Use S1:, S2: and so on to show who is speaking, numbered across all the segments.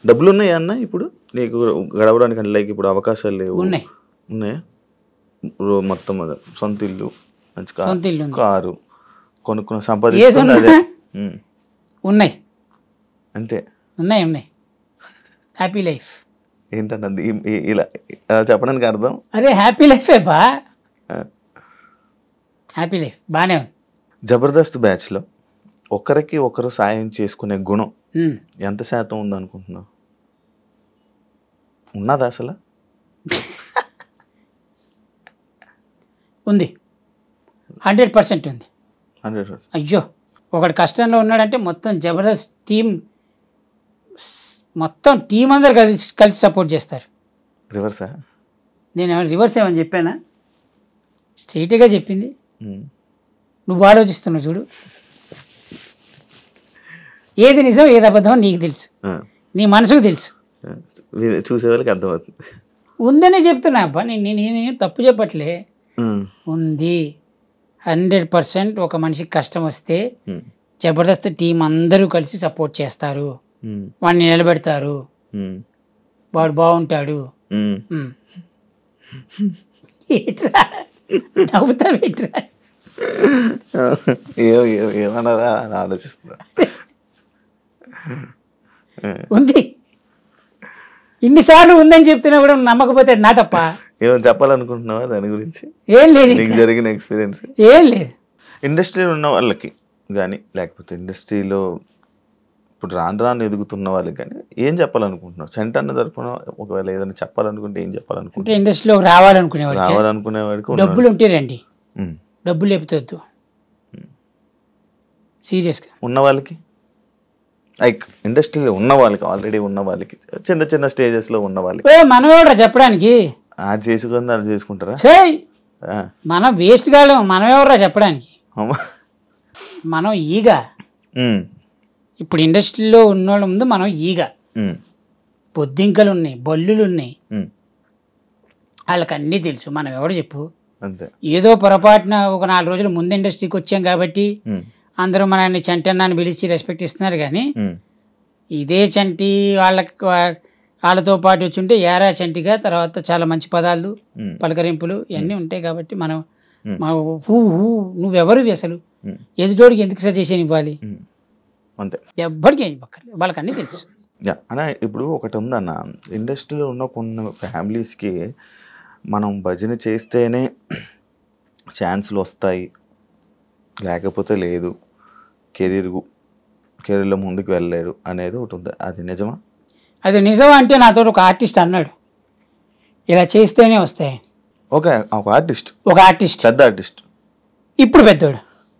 S1: డబ్బులు ఉన్నాయా అన్న ఇప్పుడు నీకు గడవడానికి అంటే లైక్ ఇప్పుడు అవకాశాలు లేవు
S2: ఉన్నాయి
S1: ఉన్నాయా రో- మొత్తం అదే సొంత ఇల్లు మంచి కారు
S2: సొంత ఇల్లు ఉంది
S1: కారు కొనుక్కున్న సంపాదించుకున్న
S2: ఏదున్నా
S1: అదే ఉమ్,
S2: ఉన్నాయి
S1: అంతే
S2: ఉన్నాయి ఉన్నాయి హ్యాపీ లైఫ్
S1: ఏంటన్నది ఈ- ఈ- ఇలా అలా చెప్పడానికి అర్థం
S2: అరే హ్యాపీ లైఫే బా
S1: ఆ,
S2: హ్యాపీ లైఫ్ బాగానే ఉంది
S1: జబర్దస్త్ బ్యాచ్లో ఒకరికి ఒకరు సాయం చేసుకునే గుణం
S2: ఉమ్.
S1: ఎంత శాతం ఉందనుకుంటున్నావు ఉన్నదా అసలు
S2: ఉంది హండ్రెడ్ పర్సెంట్ ఉంది
S1: హండ్రెడ్
S2: అయ్యో ఒకడు కష్టంలో ఉన్నాడంటే మొత్తం జబర్దస్త్ టీం స్- మొత్తం టీం అందరు కలిసి కలిసి సపోర్ట్ చేస్తారు
S1: రివర్సా
S2: నేను ఏమైనా రివర్స్ ఏమని చెప్పానా స్ట్రైట్గా చెప్పింది నువ్వు ఆలోచిస్తున్నావు చూడు ఏది నిజం ఏది అబద్ధం నీకు తెలుసు నీ మనసుకు తెలుసు
S1: చూసే వాళ్ళకి అర్థమవుతుంది
S2: ఉందనే చెప్తున్నా అబ్బా నేను నేను నేను తప్పు చెప్పట్లే
S1: ఉమ్,
S2: ఉంది హండ్రెడ్ పర్సెంట్ ఒక మనిషికి కష్టం వస్తే
S1: ఉమ్,
S2: జబర్దస్త్ టీం అందరూ కలిసి సపోర్ట్ చేస్తారు
S1: ఉమ్,
S2: వాడిని నిలబెడతారు
S1: ఉమ్,
S2: వాడు బాగుంటాడు
S1: ఉమ్.
S2: ఉమ్. ఏట్రా నవ్వుతా ఏట్రా
S1: ఏమో ఏమో ఏమన్నారా అని ఆలోచిస్తున్నా
S2: ఉంది ఇన్నిసార్లు ఉందని చెప్తున్నా కూడా నమ్మకపోతే నా తప్ప
S1: ఏమో చెప్పాలనుకుంటున్నావా దాని గురించి
S2: ఏం లేదు
S1: నీకు
S2: ఇంకా.
S1: జరిగిన ఎక్స్పీరియన్స్
S2: ఏం లేదు
S1: ఇండస్ట్రీలో ఉన్న వాళ్ళకి కానీ లేకపోతే ఇండస్ట్రీలో ఇప్పుడు రాను రాను ఎదుగుతున్న వాళ్ళకి కానీ ఏం చెప్పాలనుకుంటున్నావు సెంట్ అన్న తరపున ఒకవేళ ఏదైనా చెప్పాలనుకుంటే ఏం చెప్పాలనుకుంటున్నావు
S2: అంటే ఇండస్ట్రీలోకి రావాలనుకునేవాడికి
S1: రావాలనుకునే వాడికి ఉన్న-
S2: డబ్బులు ఉంటే రండి
S1: ఉమ్.
S2: డబ్బులు లేపుతొద్దు సీరియస్గా
S1: ఉన్న వాళ్ళకి లైక్ ఇండస్ట్రీలో ఉన్న వాళ్ళకి ఆల్రెడీ ఉన్న వాళ్ళకి చిన్న చిన్న స్టేజెస్లో ఉన్న వాళ్ళకి
S2: ఏ మనమేవరా చెప్పడానికి
S1: అది చేసుకుంది అది చేసుకుంటారా
S2: సేయ్
S1: ఆ,
S2: మనం వేస్ట్ కాలం మనమేవరా చెప్పడానికి
S1: అమ్మా
S2: మనం ఈగ
S1: ఉమ్,
S2: ఇప్పుడు ఇండస్ట్రీలో ఉన్నోళ్ళ ముందు మనం ఈగ
S1: ఉమ్,
S2: బొద్దింకలు ఉన్నాయి బల్లులు ఉన్నాయి
S1: ఉమ్.
S2: వాళ్ళకి అన్నీ తెలుసు మనం ఎవడు చెప్పు
S1: అంతే
S2: ఏదో పొరపాటున ఒక నాలుగు రోజులు ముందు ఇండస్ట్రీకి వచ్చాం కాబట్టి
S1: ఉమ్,
S2: అందరూ మనల్ని చంటన్నాన్ని పిలిచి రెస్పెక్ట్ ఇస్తున్నారు కానీ
S1: ఉమ్,
S2: ఇదే చంటి వాళ్ళకి వా- వాళ్ళతో పాటు వచ్చి ఉంటే ఏరా చంటిగా తర్వాత చాలా మంచి పదాలు
S1: ఉమ్,
S2: పలకరింపులు ఇవన్నీ ఉంటాయి కాబట్టి మనం
S1: Hmm.
S2: మా హూ హూ నువ్వెవరు అసలు
S1: ఉమ్,
S2: ఎదుటోడికి ఎందుకు సజెషన్ ఇవ్వాలి
S1: ఉమ్. అంతే
S2: ఎవ్వడికి ఏం పక్కర్లేదు వాళ్ళకి అన్నీ తెలుసు
S1: యా అన్న ఇప్పుడు ఒకటి ఉందన్న ఇండస్ట్రీలో ఉన్న కొన్ని ఫ్యామిలీస్కి మనం భజన చేస్తేనే ఛాన్సులు వస్తాయి లేకపోతే లేదు కెరీర్ కెరీర్లో ముందుకు వెళ్ళలేరు అనేది ఒకటి ఉంది అది నిజమా
S2: అది నిజం అంటే నాతో ఒక ఆర్టిస్ట్ అన్నాడు ఇలా చేస్తేనే వస్తాయి
S1: ఓకే ఒక ఆర్టిస్ట్
S2: ఒక ఆర్టిస్ట్
S1: పెద్ద ఆర్టిస్ట్
S2: ఇప్పుడు పెద్దోడు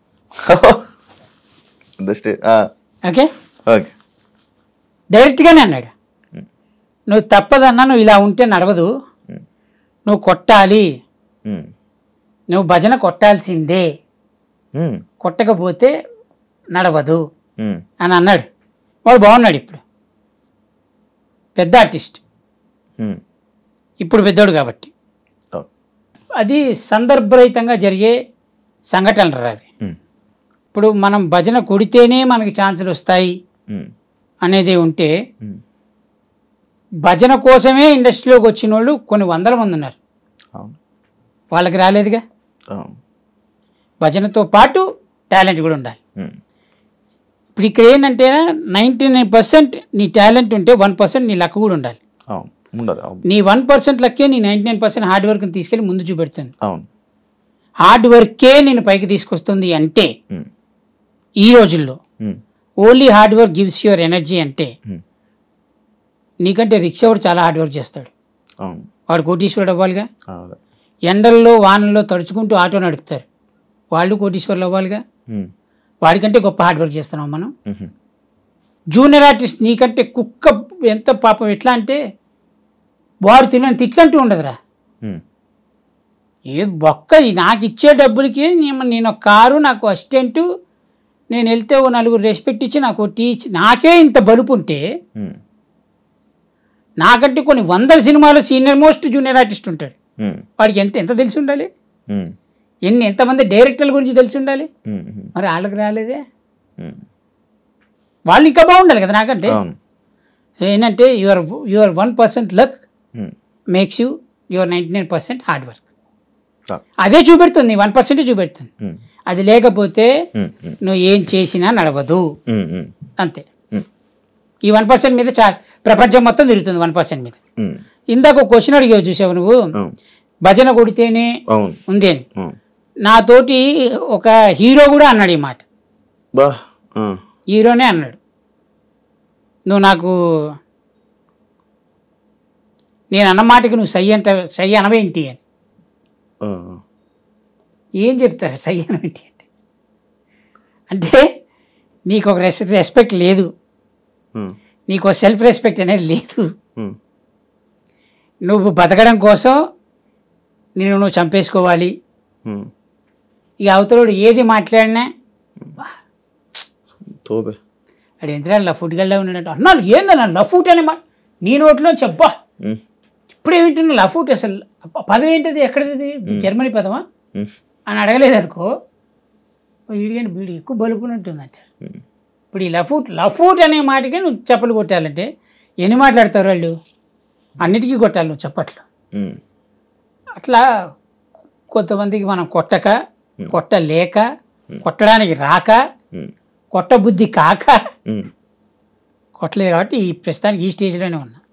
S1: ఇండస్ట్రీ
S2: ఓకే
S1: ఓకే
S2: డైరెక్ట్గానే అన్నాడు నువ్వు తప్పదన్నా నువ్వు ఇలా ఉంటే నడవదు నువ్వు కొట్టాలి నువ్వు భజన కొట్టాల్సిందే కొట్టకపోతే నడవదు అని అన్నాడు వాడు బాగున్నాడు ఇప్పుడు పెద్ద ఆర్టిస్ట్ ఇప్పుడు పెద్దోడు కాబట్టి అది సందర్భరహితంగా జరిగే సంఘటనలు రా అవి ఇప్పుడు మనం భజన కొడితేనే మనకి ఛాన్సులు వస్తాయి అనేది ఉంటే భజన కోసమే ఇండస్ట్రీలోకి వచ్చిన వాళ్ళు కొన్ని వందల మంది ఉన్నారు
S1: అవును
S2: వాళ్ళకి రాలేదుగా
S1: అవును
S2: భజనతో పాటు టాలెంట్ కూడా ఉండాలి
S1: ఉమ్.
S2: ఇప్పుడు ఇక్కడ ఏంటంటే నైంటీ నైన్ పర్సెంట్ నీ టాలెంట్ ఉంటే వన్ పర్సెంట్ నీ లక్ కూడా ఉండాలి
S1: అవును ఉండాలి అవును
S2: నీ వన్ పర్సెంట్ లక్కే నీ నైంటీ నైన్ పర్సెంట్ హార్డ్ వర్క్ని తీసుకెళ్ళి ముందు చూపెడుతుంది
S1: అవును
S2: హార్డ్ వర్కే నేను పైకి తీసుకొస్తుంది అంటే
S1: ఉమ్.
S2: ఈ రోజుల్లో
S1: um.
S2: Only hard work gives your energy అంటే
S1: ఉమ్.
S2: నీకంటే రిక్షా వాడు చాలా హార్డ్ వర్క్ చేస్తాడు
S1: అవును
S2: వాడు కోటీశ్వరుడు అవ్వాలిగా
S1: అవును
S2: ఎండల్లో వానల్లో తడుచుకుంటూ ఆటో నడుపుతారు వాళ్ళు కోటీశ్వరులు అవ్వాలిగా
S1: ఉమ్.
S2: వాడికంటే గొప్ప హార్డ్ వర్క్ చేస్తున్నాం మనం
S1: ఉహు.
S2: జూనియర్ ఆర్టిస్ట్ నీకంటే కుక్క ఎంత పాపం ఎట్లా అంటే వాడు తినని తిట్లంటూ ఉండదురా
S1: ఉమ్.
S2: ఏ బొక్క ఈ నాకు ఇచ్చే డబ్బులకి నేను నేను ఒక కారు నాకు అసిస్టెంటు నేను వెళ్తే ఓ నలుగురు రెస్పెక్ట్ ఇచ్చి నాకు ఓ టీచ్ నాకే ఇంత బలుపు ఉంటే
S1: ఉమ్.
S2: నాకంటే కొన్ని వందల సినిమాలో సీనియర్ మోస్ట్ జూనియర్ ఆర్టిస్ట్ ఉంటాడు
S1: ఉమ్.
S2: వాడికి ఎంత ఎంత తెలిసి ఉండాలి
S1: ఉమ్.
S2: ఎన్ని ఎంతమంది డైరెక్టర్ల గురించి తెలిసి ఉండాలి
S1: ఉమ్. ఉమ్.
S2: మరి వాళ్ళకి రాలేదే
S1: ఉమ్.
S2: వాళ్ళు ఇంకా బాగుండాలి కదా నాకంటే
S1: అవును
S2: సో ఏంటంటే your your one percent luck
S1: um.
S2: Makes you your ninety nine percent hard work
S1: ah.
S2: అదే చూపెడుతుంది వన్ పర్సెంట్ చూపెడుతుంది
S1: ఉమ్.
S2: అది లేకపోతే
S1: ఉమ్. ఉమ్.
S2: నువ్వు ఏం చేసినా నడవదు
S1: ఉమ్. ఉమ్.
S2: అంతే
S1: ఉమ్.
S2: ఈ వన్ పర్సెంట్ మీద చా ప్రపంచం మొత్తం తిరుగుతుంది వన్ పర్సెంట్ మీద
S1: ఉమ్.
S2: ఇందాక ఒక క్వశ్చన్ అడిగావు చూసావు నువ్వు
S1: అవును
S2: భజన కొడితేనే
S1: అవును
S2: ఉంది అని
S1: అవును.
S2: నాతోటి ఒక హీరో కూడా అన్నాడు ఈ మాట
S1: బా ఆ.
S2: హీరోనే అన్నాడు నువ్వు నాకు నేను అన్న మాటకి నువ్వు సై అంట సై అనవేంటి అని
S1: ఆ.
S2: ఏం చెప్తారు సై అనవేంటి అంటే అంటే నీకు ఒక రెస్ రెస్పెక్ట్ లేదు
S1: ఉమ్.
S2: నీకు సెల్ఫ్ రెస్పెక్ట్ అనేది లేదు
S1: ఉమ్.
S2: నువ్వు బతకడం కోసం నేను నువ్వు చంపేసుకోవాలి
S1: ఉమ్.
S2: ఇక అవతలోడు ఏది మాట్లాడినా
S1: తోబే
S2: అది ఎంత లఫ్ట్ గల్లా ఉన్నాడంట అన్నాడు ఏందన్నా లఫ్ట్ అనే మాట నీ నోట్లో చెప్పా
S1: ఉమ్.
S2: ఇప్పుడే వింటున్నా లఫ్ట్ అసలు అబ్బా, పదం ఏంటిది ఎక్కడిది ఇది జర్మనీ పదమా
S1: ఉమ్.
S2: అని అడగలేదు అనుకో ఈడిగండి బీడి ఎక్కువ బలుపునట్టుంది అంటారు
S1: ఉమ్.
S2: ఇప్పుడు ఈ లఫూట్ లఫూట్ అనే మాటకే నువ్వు చెప్పలు కొట్టాలంటే ఎన్ని మాట్లాడతారు వాళ్ళు అన్నిటికీ కొట్టాలి నువ్వు చెప్పట్లు
S1: ఉమ్.
S2: అట్లా కొంతమందికి మనం కొట్టక కొట్టలేక కొట్టడానికి రాక
S1: ఉమ్.
S2: కొట్ట బుద్ధి కాక
S1: ఉమ్.
S2: కొట్టలేదు కాబట్టి ఈ ప్రస్తుతానికి ఈ స్టేజ్లోనే ఉన్నా